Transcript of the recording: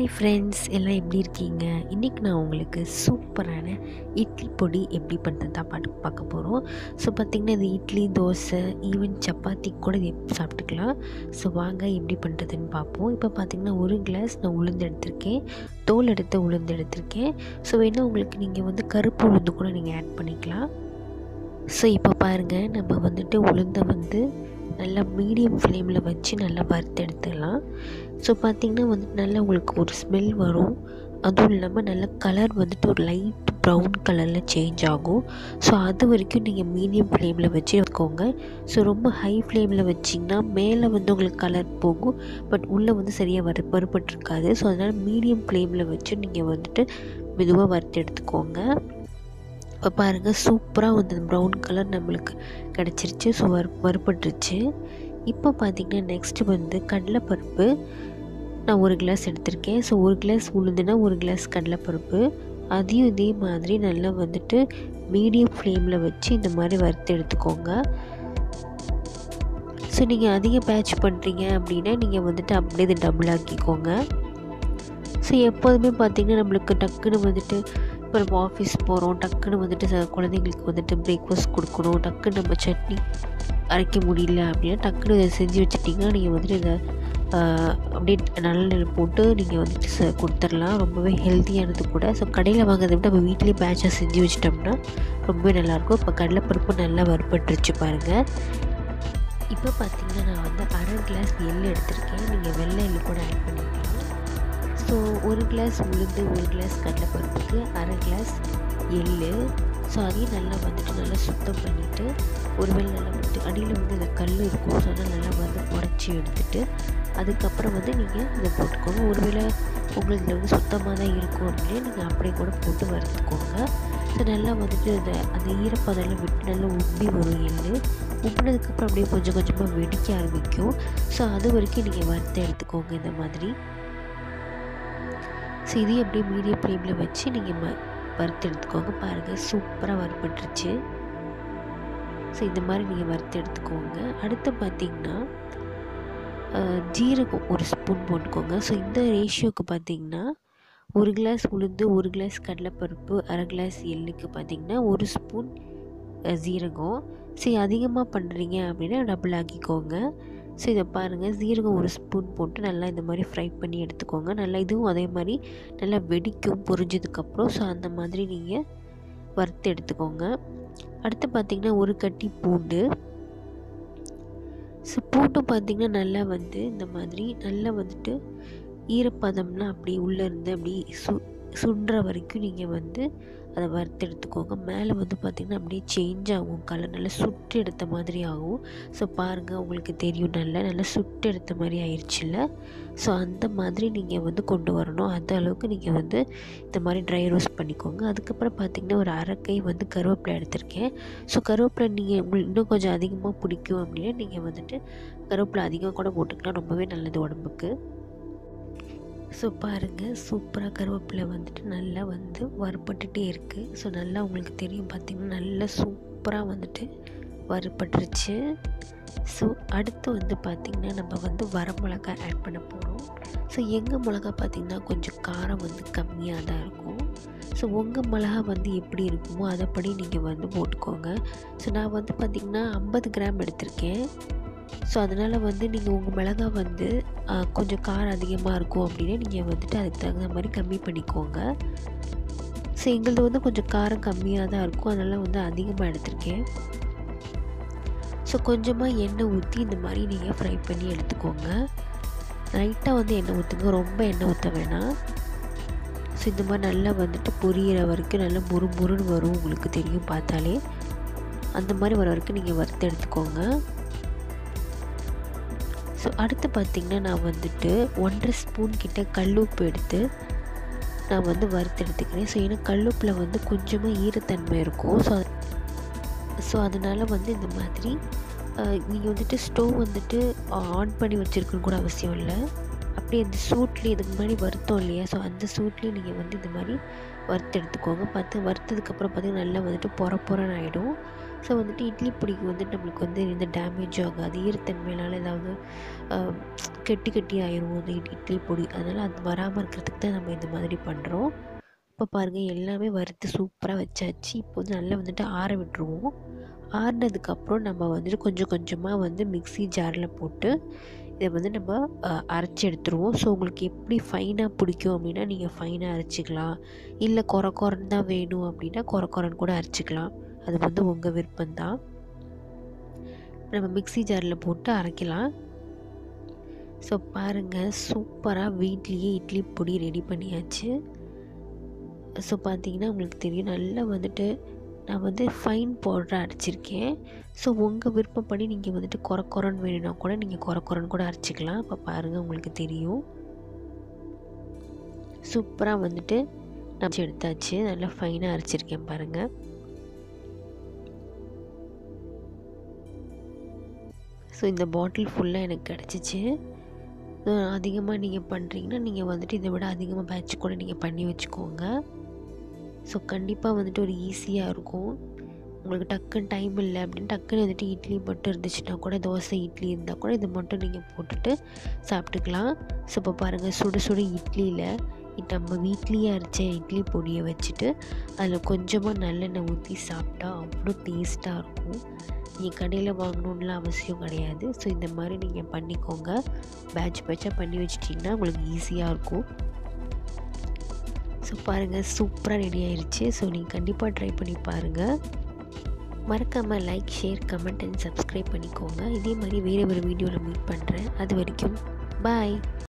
hi friends எல்லாம் எப்படி இருக்கீங்க இன்றைக்கி நான் உங்களுக்கு சூப்பரான இட்லி பொடி எப்படி பண்ணுறது தான் பாட்டு பார்க்க போகிறோம் ஸோ பார்த்திங்கன்னா இது இட்லி தோசை ஈவன் சப்பாத்தி கூட இது எப்படி சாப்பிட்டுக்கலாம் ஸோ வாங்க எப்படி பண்ணுறதுன்னு பார்ப்போம் இப்போ பார்த்திங்கன்னா ஒரு கிளாஸ் நான் உளுந்து எடுத்திருக்கேன் தோல் எடுத்த உளுந்து எடுத்திருக்கேன் ஸோ வேணால் உங்களுக்கு நீங்கள் வந்து கருப்பு உளுந்து கூட நீங்கள் ஆட் பண்ணிக்கலாம் ஸோ இப்போ பாருங்கள் நம்ம வந்துட்டு உளுந்தை வந்து நல்லா மீடியம் ஃப்ளேமில் வச்சு நல்லா வறுத்து எடுத்துக்கலாம் ஸோ பார்த்திங்கன்னா வந்துட்டு நல்லா உங்களுக்கு ஒரு ஸ்மெல் வரும் அதுவும் இல்லாமல் நல்ல கலர் வந்துட்டு ஒரு லைட் ப்ரௌன் கலரில் சேஞ்ச் ஆகும் ஸோ அது வரைக்கும் நீங்கள் மீடியம் ஃப்ளேமில் வச்சு வைக்கோங்க ஸோ ரொம்ப ஹை ஃப்ளேமில் வச்சிங்கன்னா மேலே வந்து உங்களுக்கு கலர் போகும் பட் உள்ளே வந்து சரியாக வறு வறுபட்டுருக்காது ஸோ அதனால் மீடியம் ஃப்ளேமில் வச்சு நீங்கள் வந்துட்டு மெதுவாக வறுத்து எடுத்துக்கோங்க இப்போ பாருங்கள் சூப்பராக வந்து ப்ரௌன் கலர் நம்மளுக்கு கிடச்சிருச்சு ஸோ வறு வறுபட்டுருச்சு இப்போ பார்த்திங்கன்னா நெக்ஸ்ட்டு வந்து கடலைப்பருப்பு நான் ஒரு கிளாஸ் எடுத்திருக்கேன் ஸோ ஒரு கிளாஸ் உளுந்துனா ஒரு கிளாஸ் கடலைப்பருப்பு அதையும் இதே மாதிரி நல்லா வந்துட்டு மீடியம் ஃப்ளேமில் வச்சு இந்த மாதிரி வறுத்து எடுத்துக்கோங்க ஸோ நீங்கள் அதிக பேட்ச் பண்ணுறீங்க அப்படின்னா நீங்கள் வந்துட்டு அப்படியே இதை டபுள் ஆக்கிக்கோங்க ஸோ எப்போதுமே பார்த்திங்கன்னா நம்மளுக்கு டக்குன்னு வந்துட்டு இப்போ நம்ம ஆஃபீஸ் போகிறோம் டக்குன்னு வந்துட்டு ச குழந்தைங்களுக்கு வந்துட்டு பிரேக்ஃபாஸ்ட் கொடுக்கணும் டக்குன்னு நம்ம சட்னி அரைக்க முடியல அப்படின்னா டக்குன்னு இதை செஞ்சு வச்சுட்டிங்கன்னா நீங்கள் வந்துட்டு இதை அப்படியே நல்லெண்ணெய் போட்டு நீங்கள் வந்துட்டு ச கொடுத்துடலாம் ரொம்பவே ஹெல்த்தியானது கூட ஸோ கடையில் வாங்குறதை விட நம்ம வீட்லேயே பேட்சாக செஞ்சு வச்சிட்டோம்னா ரொம்பவே நல்லாயிருக்கும் இப்போ கடலைப்பருப்பு நல்லா வறுபட்டுருச்சு பாருங்கள் இப்போ பார்த்திங்கன்னா நான் வந்து அரை கிளாஸ் எள் எடுத்திருக்கேன் நீங்கள் வெள்ளை எள்ளு கூட ஆட் பண்ணிக்கலாம் ஸோ ஒரு கிளாஸ் உளுந்து ஒரு கிளாஸ் கடலைப்பருப்புக்கு அரை கிளாஸ் எள் ஸோ அதையும் நல்லா வந்துட்டு நல்லா சுத்தம் பண்ணிவிட்டு ஒருவேளை நல்லா வந்துட்டு அடியில் வந்து இந்த கல் இருக்கும் ஸோ அதனால் நல்லா வந்து உடச்சி எடுத்துகிட்டு அதுக்கப்புறம் வந்து நீங்கள் இதை போட்டுக்கோங்க ஒருவேளை உங்களுக்கு வந்து சுத்தமாக தான் இருக்கும் அப்படின்னா நீங்கள் அப்படியே கூட போட்டு வறுத்துக்கோங்க ஸோ நல்லா வந்துட்டு அந்த அந்த ஈரப்பதெல்லாம் விட்டு நல்லா உப்பி வரும் எள் உப்பினதுக்கப்புறம் அப்படியே கொஞ்சம் கொஞ்சமாக வெடிக்க ஆரம்பிக்கும் ஸோ அது வரைக்கும் நீங்கள் வறுத்து எடுத்துக்கோங்க இந்த மாதிரி ஸோ இதையும் அப்படியே மீடியம் ஃப்ளேமில் வச்சு நீங்கள் ம வறுத்து எடுத்துக்கோங்க பாருங்கள் சூப்பராக வறுபட்டுருச்சு ஸோ இந்த மாதிரி நீங்கள் வறுத்து எடுத்துக்கோங்க அடுத்து பார்த்திங்கன்னா ஜீரகம் ஒரு ஸ்பூன் போட்டுக்கோங்க ஸோ இந்த ரேஷியோக்கு பார்த்திங்கன்னா ஒரு கிளாஸ் உளுந்து ஒரு கிளாஸ் கடலைப்பருப்பு அரை கிளாஸ் எள்ளுக்கு பார்த்திங்கன்னா ஒரு ஸ்பூன் ஜீரகம் சரி அதிகமாக பண்ணுறீங்க அப்படின்னா டபுள் ஆக்கிக்கோங்க ஸோ இதை பாருங்கள் ஜீரகம் ஒரு ஸ்பூன் போட்டு நல்லா இந்த மாதிரி ஃப்ரை பண்ணி எடுத்துக்கோங்க நல்லா இதுவும் அதே மாதிரி நல்லா வெடிக்கும் பொரிஞ்சதுக்கப்புறம் ஸோ அந்த மாதிரி நீங்கள் வறுத்து எடுத்துக்கோங்க அடுத்து பார்த்திங்கன்னா ஒரு கட்டி பூண்டு ஸோ பூண்டு பார்த்திங்கன்னா நல்லா வந்து இந்த மாதிரி நல்லா வந்துட்டு ஈரப்பதம்லாம் அப்படியே உள்ளே இருந்து அப்படி சு சுடுற வரைக்கும் நீங்கள் வந்து அதை வறுத்து எடுத்துக்கோங்க மேலே வந்து பார்த்திங்கன்னா அப்படியே சேஞ்ச் ஆகும் கலர் நல்லா சுட்டு எடுத்த மாதிரி ஆகும் ஸோ பாருங்கள் உங்களுக்கு தெரியும் நல்லா நல்லா சுட்டு எடுத்த மாதிரி ஆயிடுச்சுல்ல ஸோ அந்த மாதிரி நீங்கள் வந்து கொண்டு வரணும் அந்த அளவுக்கு நீங்கள் வந்து இந்த மாதிரி ட்ரை ரோஸ்ட் பண்ணிக்கோங்க அதுக்கப்புறம் பார்த்திங்கன்னா ஒரு அரைக்கை வந்து கருவேப்பிலை எடுத்திருக்கேன் ஸோ கருவேப்பிலை நீங்கள் உங்களுக்கு இன்னும் கொஞ்சம் அதிகமாக பிடிக்கும் அப்படின்னா நீங்கள் வந்துட்டு கருவேப்பிலை அதிகமாக கூட போட்டுக்கலாம் ரொம்பவே நல்லது உடம்புக்கு ஸோ பாருங்கள் சூப்பராக கருவேப்பிலை வந்துட்டு நல்லா வந்து வறுபட்டுட்டே இருக்குது ஸோ நல்லா உங்களுக்கு தெரியும் பார்த்திங்கன்னா நல்லா சூப்பராக வந்துட்டு வறுபட்டுருச்சு ஸோ அடுத்து வந்து பார்த்திங்கன்னா நம்ம வந்து வரமிளகா ஆட் பண்ண போகிறோம் ஸோ எங்கள் மிளகா பார்த்திங்கன்னா கொஞ்சம் காரம் வந்து கம்மியாக தான் இருக்கும் ஸோ உங்கள் மிளகா வந்து எப்படி இருக்குமோ அதைப்படி நீங்கள் வந்து போட்டுக்கோங்க ஸோ நான் வந்து பார்த்திங்கன்னா ஐம்பது கிராம் எடுத்திருக்கேன் ஸோ அதனால் வந்து நீங்கள் உங்கள் மிளகா வந்து கொஞ்சம் காரம் அதிகமாக இருக்கும் அப்படின்னா நீங்கள் வந்துட்டு அதுக்கு தகுந்த மாதிரி கம்மி பண்ணிக்கோங்க ஸோ எங்களது வந்து கொஞ்சம் காரம் கம்மியாக தான் இருக்கும் அதனால் வந்து அதிகமாக எடுத்திருக்கேன் ஸோ கொஞ்சமாக எண்ணெய் ஊற்றி இந்த மாதிரி நீங்கள் ஃப்ரை பண்ணி எடுத்துக்கோங்க லைட்டாக வந்து எண்ணெய் ஊற்றுங்க ரொம்ப எண்ணெய் ஊற்ற வேணாம் ஸோ இந்த மாதிரி நல்லா வந்துட்டு பொரியிற வரைக்கும் நல்லா முறு முருன்னு வரும் உங்களுக்கு தெரியும் பார்த்தாலே அந்த மாதிரி வர வரைக்கும் நீங்கள் வறுத்து எடுத்துக்கோங்க ஸோ அடுத்து பார்த்திங்கன்னா நான் வந்துட்டு ஒன்றரை ஸ்பூன் கிட்ட கல்லுப்பு எடுத்து நான் வந்து வறுத்து எடுத்துக்கிறேன் ஸோ ஏன்னா கல்லுப்பில் வந்து கொஞ்சமாக ஈரத்தன்மை இருக்கும் ஸோ ஸோ அதனால் வந்து இந்த மாதிரி நீங்கள் வந்துட்டு ஸ்டவ் வந்துட்டு ஆன் பண்ணி வச்சுருக்கணும் கூட அவசியம் இல்லை அப்படியே அந்த சூட்லேயே இதுக்கு முன்னாடி வறுத்தோம் இல்லையா ஸோ அந்த சூட்லேயே நீங்கள் வந்து இந்த மாதிரி வறுத்து எடுத்துக்கோங்க பார்த்து வறுத்ததுக்கப்புறம் பார்த்திங்கன்னா நல்லா வந்துட்டு பொற பொறன்னு ஆகிடும் ஸோ வந்துட்டு இட்லி பொடிக்கு வந்துட்டு நம்மளுக்கு வந்து எந்த டேமேஜ் ஆகாது ஈரத்தன்மையினால ஏதாவது ஆஹ், கெட்டி கெட்டி ஆயிரும் அந்த இட்- இட்லி பொடி அதனால் அது வராமல் இருக்கிறதுக்கு தான் நம்ம இந்த மாதிரி பண்ணுறோம் இப்போ பாருங்கள் எல்லாமே வறுத்து சூப்பராக வச்சாச்சு இப்போ வந்து நல்லா வந்துட்டு ஆற விட்டுருவோம் ஆறுனதுக்கப்புறம் நம்ம வந்துட்டு கொஞ்சம் கொஞ்சமாக வந்து மிக்ஸி ஜாரில் போட்டு இதை வந்து நம்ம அஹ், அரைச்சி எடுத்துருவோம் ஸோ உங்களுக்கு எப்படி ஃபைனாக பிடிக்கும் அப்படின்னா நீங்கள் ஃபைனாக அரைச்சிக்கலாம் இல்லை கொர கொரன்னு தான் வேணும் அப்படின்னா கொர கொரன்னு கூட அரைச்சிக்கலாம் அது வந்து உங்கள் விருப்பம்தான் நம்ம மிக்ஸி ஜாரில் போட்டு அரைக்கலாம் ஸோ பாருங்கள் சூப்பராக வீட்லேயே இட்லி பொடி ரெடி பண்ணியாச்சு ஸோ பார்த்தீங்கன்னா உங்களுக்கு தெரியும் நல்லா வந்துட்டு நான் வந்து ஃபைன் பவுடராக அரைச்சிருக்கேன் ஸோ உங்கள் விருப்பப்படி நீங்கள் வந்துட்டு கொர கொரன்னு வேணும்னா கூட நீங்கள் கொர கொரன்னு கூட அரைச்சிக்கலாம் அப்போ பாருங்கள் உங்களுக்கு தெரியும் சூப்பராக வந்துட்டு நம்ம எடுத்தாச்சு நல்லா ஃபைனாக அரைச்சிருக்கேன் பாருங்கள் ஸோ இந்த பாட்டில் ஃபுல்லாக எனக்கு கிடச்சிச்சு அதிகமாக நீங்கள் பண்ணுறீங்கன்னா நீங்கள் வந்துட்டு இதை விட அதிகமாக பேட்ச் கூட நீங்கள் பண்ணி வச்சுக்கோங்க ஸோ கண்டிப்பாக வந்துட்டு ஒரு ஈஸியாக இருக்கும் உங்களுக்கு டக்குன்னு டைம் இல்லை அப்படின்னு டக்குன்னு வந்துட்டு இட்லி மட்டும் இருந்துச்சுன்னா கூட தோசை இட்லி இருந்தால் கூட இது மட்டும் நீங்கள் போட்டுட்டு சாப்பிட்டுக்கலாம் ஸோ இப்போ பாருங்கள் சுட சுட இட்லியில் நம்ம வீட்லேயே அரைச்ச இட்லி பொடியை வச்சுட்டு அதில் கொஞ்சமாக நல்லெண்ணெய் ஊற்றி சாப்பிட்டா அவ்வளோ டேஸ்ட்டாக இருக்கும் நீங்கள் கடையில் வாங்கணுன்னுலாம் அவசியம் கிடையாது ஸோ இந்த மாதிரி நீங்கள் பண்ணிக்கோங்க பேட்ச் பேட்சாக பண்ணி வச்சிட்டிங்கன்னா உங்களுக்கு ஈஸியாக இருக்கும் ஸோ பாருங்கள் சூப்பராக ரெடி ஆயிருச்சு ஸோ நீங்கள் கண்டிப்பாக ட்ரை பண்ணி பாருங்கள் மறக்காமல் like share comment and subscribe பண்ணிக்கோங்க இதே மாதிரி வேறு ஒரு வீடியோவில் மீட் பண்ணுறேன் அது வரைக்கும் பாய்